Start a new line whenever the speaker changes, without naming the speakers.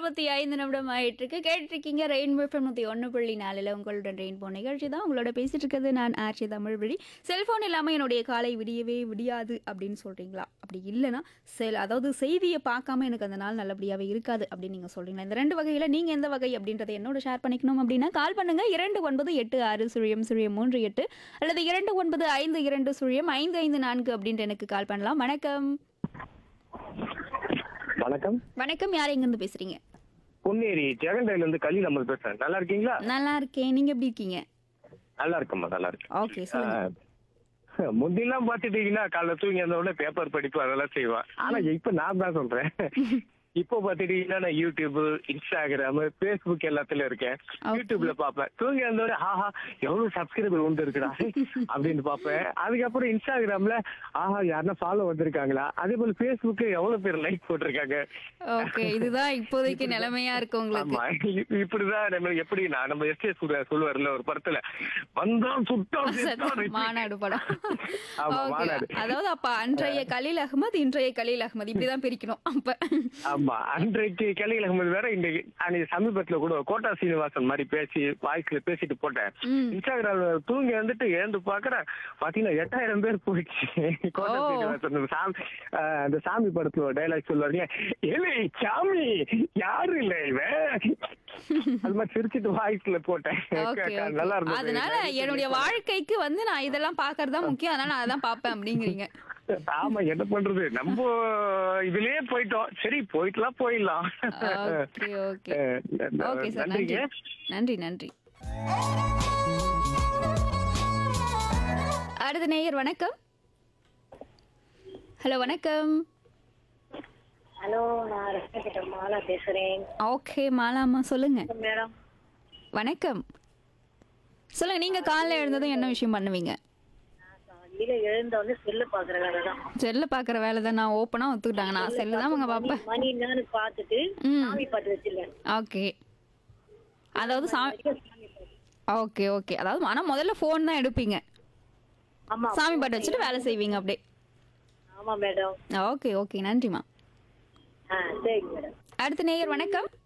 நாற்பத்தி ஐந்து நிமிடம் ஆயிட்டு இருக்கு கேட்டிருக்கீங்க ரெயின்போ எஃப்எம் நூற்றி ஒன்று புள்ளி நாலில் உங்களுடன் ரெயின்போ நிகழ்ச்சி தான் உங்களோட பேசிட்டு இருக்கிறது நான் ஆர்ச்சி தமிழ் வழி செல்ஃபோன் இல்லாமல் என்னுடைய காலை விடியவே விடியாது அப்படின்னு சொல்கிறீங்களா அப்படி இல்லைன்னா செல் அதாவது செய்தியை பார்க்காம எனக்கு அந்த நாள் நல்லபடியாகவே இருக்காது அப்படின்னு நீங்கள் சொல்கிறீங்களா இந்த ரெண்டு வகையில் நீங்கள் எந்த வகை அப்படின்றத என்னோட ஷேர் பண்ணிக்கணும் அப்படின்னா கால் பண்ணுங்கள் இரண்டு ஒன்பது எட்டு ஆறு சுழியம் சுழியம் மூன்று எட்டு அல்லது இரண்டு ஒன்பது ஐந்து இரண்டு சுழியம் ஐந்து ஐந்து நான்கு அப்படின்ட்டு எனக்கு கால் பண்ணலாம் வணக்கம்
வணக்கம்
வணக்கம் யார் எங்கேருந்து பேசுகிறீங்க
பொன்னேரி ஜெகண்டையில இருந்து கலி நம்ம பேசுறேன் நல்லா இருக்கீங்களா
நல்லா இருக்கேன் நீங்க எப்படி இருக்கீங்க
நல்லா இருக்கம்மா நல்லா இருக்கேன்
ஓகே சொல்லுங்க
ஆஹ், முந்திலாம் பாத்துட்டீங்கன்னா காலைல தூங்கி அந்த உடனே பேப்பர் படிப்பு அதெல்லாம் செய்வேன் ஆனா இப்ப நான் தான் சொல்றேன் இப்போ பாத்துட்டீங்கன்னா நான் யூடியூப் இன்ஸ்டாகிராம் பேஸ்புக் எல்லாத்துலயும் இருக்கேன்
Okay.
யூடியூப்ல பாப்பேன் தூங்கி வந்தோட ஆஹா எவ்வளவு சப்ஸ்கிரைபர் உண்டு இருக்குடா அப்படின்னு பாப்பேன் அதுக்கப்புறம் இன்ஸ்டாகிராம்ல ஆஹா யாருன்னா ஃபாலோ வந்திருக்காங்களா அதே போல பேஸ்புக் எவ்வளவு பேர் லைக் போட்டிருக்காங்க
ஓகே இதுதான் இப்போதைக்கு நிலைமையா இருக்கு உங்களுக்கு
ஆமா இ- இப்படிதான் நம்ம எப்படி நான் நம்ம எஸ் எஸ் சொல்லுவார்ல ஒரு படத்துல வந்தான் சுட்டான் செத்தான், repeat.
மாநாடு படம்
ஆமா,
Okay.
மாநாடு.
அதாவது அப்ப அன்றைய கலீல் அகமது இன்றைய கலீல் அகமது இப்படிதான் பிரிக்கணும் அப்ப
ஆமா அன்றைக்கு கலிகள் அகமது வேற இன்னைக்கு அன்னைக்கு சமீபத்துல கூட கோட்டா சீனிவாசன் மாதிரி பேசி வாய்ஸ்ல பேசிட்டு போட்டேன்
ம்.
இன்ஸ்டாகிராம்ல தூங்கி வந்துட்டு எழுந்து பாக்குறேன் பாத்தீங்கன்னா எட்டாயிரம் பேர் போயிடுச்சு கோட்டா
ஓ.
சீனிவாசன் அந்த சாமி ஆஹ், அந்த சாமி படத்துல ஒரு டைலாக் சொல்லுவாருங்க ஏலே சாமி யாரு இல்ல இவன் அது மாதிரி சிரிச்சிட்டு வாய்ஸ்ல போட்டேன்
ஓகே
நல்லா இருந்தது
அதனால என்னுடைய வாழ்க்கைக்கு வந்து நான் இதெல்லாம் பாக்குறது தான் முக்கியம் அதனால நான் அதான் பாப்பேன் அப்படிங்கிறீங்க
ஆமா என்ன பண்றது நம்ம இதுலயே போயிட்டோம் சரி போயிட்டுலாம் போயிடலாம்
ஓகே ஓகே
அஹ்
ஓகே சார் நன்றி
நன்றிங்க
நன்றி நன்றி அடுத்த நேயர் வணக்கம் ஹலோ வணக்கம்
ஹலோ நான் ரத்னகிட்ட மாலா பேசுறேன்
ஓகே மாலாமா சொல்லுங்க
மேடம்
வணக்கம் சொல்லுங்க நீங்க காலைல எழுந்ததும் என்ன விஷயம் பண்ணுவீங்க
காலையில எழுந்த வந்து செல்லு பாக்குற வேலை தான்
செல்ல பாக்குற வேலை தான் நான் ஓப்பனா ஒத்துக்கிட்டாங்க நான் செல்லு தான் உங்க பாப்பேன்
மணி என்னன்னு பார்த்துட்டு
ம்.
சாமி பாட்டு வச்சிருவேன்
ஓகே அதாவது சாமி ஓகே ஓகே அதாவது ஆனா முதல்ல ஃபோன் தான் எடுப்பீங்க
ஆமா
சாமி பாட்டு வச்சுட்டு வேலை செய்வீங்க அப்படியே
ஆமா மேடம்
ஓகே ஓகே நன்றிம்மா
ஆ சரி மேடம்
அடுத்த நேயர் வணக்கம்